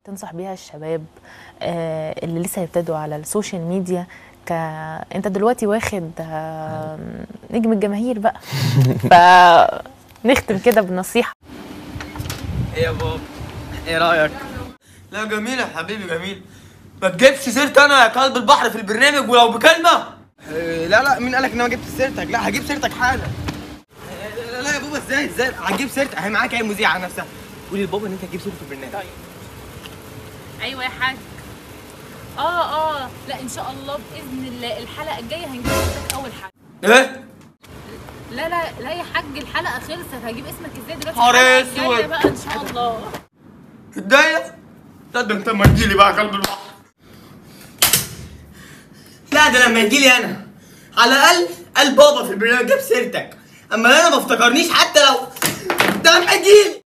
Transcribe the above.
تنصح بيها الشباب آه، اللي لسه هيبتدوا على السوشيال ميديا ك انت دلوقتي واخد آه، نجم الجماهير بقى فنختم كده بنصيحة ايه يا بابا ايه رايك لا جميل يا حبيبي جميل ما تجيبش سيرتي انا يا كلب البحر في البرنامج ولو بكلمه لا لا مين قالك ان انا جبت سيرتك لا هجيب سيرتك حالا لا لا يا بابا ازاي ازاي هجيب سيرتك اهي معاك اهي مذيعه نفسها قولي لبابا ان انت هتجيب سيرته في البرنامج ايوه يا حاج اه اه لا ان شاء الله باذن الله الحلقه الجايه هنجيب اسمك اول حاجه ايه لا لا لا يا حاج الحلقه خلصت هجيب اسمك ازاي دلوقتي نهار الحلقة اسود. الجاية بقى ان شاء الله اتضايق لا ده انت ما تجيلي بقى يا كلب البحر لا ده لما يجيلي انا على الاقل قال بابا في البرنامج جاب سيرتك اما انا ما افتكرنيش حتى لو ده لما يجيلي